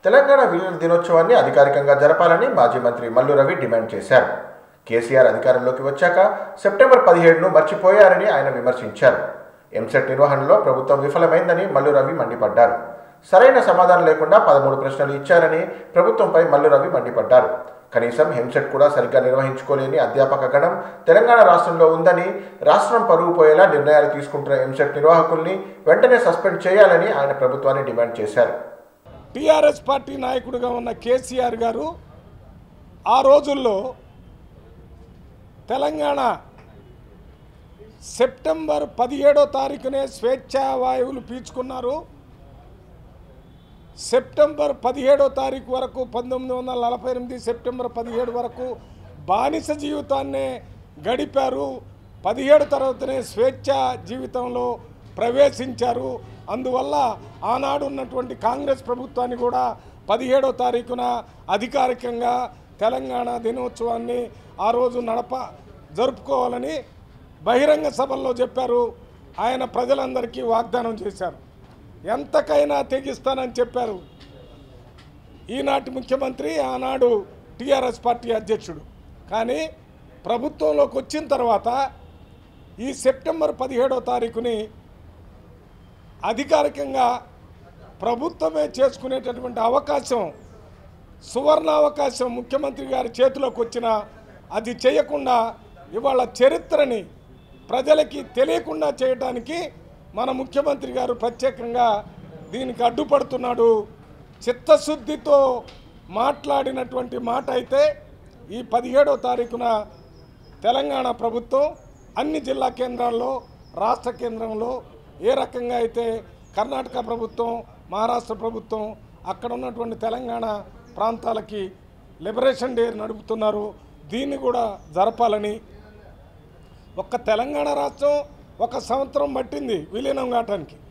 తెలంగాణ విలీన దినోత్సవాన్ని అధికారికంగా జరపాలని మాజీ మంత్రి మల్లు రవి డిమాండ్ చేశారు కేసీఆర్ అధికారంలోకి వచ్చాక సెప్టెంబర్ పదిహేడును మర్చిపోయారని ఆయన విమర్శించారు ఎంసెట్ నిర్వహణలో ప్రభుత్వం విఫలమైందని మల్లు రవి మండిపడ్డారు సరైన సమాధానం లేకుండా పదమూడు ప్రశ్నలు ఇచ్చారని ప్రభుత్వంపై మల్లు రవి మండిపడ్డారు కనీసం హెంసెట్ కూడా సరిగ్గా నిర్వహించుకోలేని అధ్యాపక గణం తెలంగాణ రాష్ట్రంలో ఉందని రాష్ట్రం పరువు పోయేలా నిర్ణయాలు తీసుకుంటున్న ఎంసెట్ నిర్వాహకుల్ని వెంటనే సస్పెండ్ చేయాలని ఆయన ప్రభుత్వాన్ని డిమాండ్ చేశారు టీఆర్ఎస్ పార్టీ నాయకుడిగా ఉన్న కేసీఆర్ గారు ఆ రోజుల్లో తెలంగాణ సెప్టెంబర్ పదిహేడో తారీఖునే స్వేచ్ఛా వాయువులు పీల్చుకున్నారు సెప్టెంబర్ పదిహేడో తారీఖు వరకు పంతొమ్మిది వందల నలభై ఎనిమిది సెప్టెంబర్ పదిహేడు వరకు బానిస జీవితాన్నే గడిపారు పదిహేడు తర్వాతనే స్వేచ్ఛ జీవితంలో ప్రవేశించారు అందువల్ల ఆనాడు ఉన్నటువంటి కాంగ్రెస్ ప్రభుత్వాన్ని కూడా పదిహేడో తారీఖున అధికారికంగా తెలంగాణ దినోత్సవాన్ని ఆ రోజు నడప జరుపుకోవాలని బహిరంగ సభల్లో చెప్పారు ఆయన ప్రజలందరికీ వాగ్దానం చేశారు ఎంతకైనా తెగిస్తానని చెప్పారు ఈనాటి ముఖ్యమంత్రి ఆనాడు టీఆర్ఎస్ పార్టీ అధ్యక్షుడు కానీ ప్రభుత్వంలోకి వచ్చిన తర్వాత ఈ సెప్టెంబర్ పదిహేడో తారీఖుని అధికారికంగా ప్రభుత్వమే చేసుకునేటటువంటి అవకాశం సువర్ణ అవకాశం ముఖ్యమంత్రి గారి చేతిలోకి వచ్చిన అది చేయకుండా ఇవాళ చరిత్రని ప్రజలకి తెలియకుండా చేయడానికి మన ముఖ్యమంత్రి గారు ప్రత్యేకంగా దీనికి అడ్డుపడుతున్నాడు చిత్తశుద్ధితో మాట్లాడినటువంటి మాట అయితే ఈ పదిహేడో తారీఖున తెలంగాణ ప్రభుత్వం అన్ని జిల్లా కేంద్రాల్లో రాష్ట్ర కేంద్రంలో ఏ రకంగా అయితే కర్ణాటక ప్రభుత్వం మహారాష్ట్ర ప్రభుత్వం అక్కడ ఉన్నటువంటి తెలంగాణ ప్రాంతాలకి లిబరేషన్ డే నడుపుతున్నారు దీన్ని కూడా జరపాలని ఒక్క తెలంగాణ రాష్ట్రం ఒక సంవత్సరం పట్టింది విలీనం కావటానికి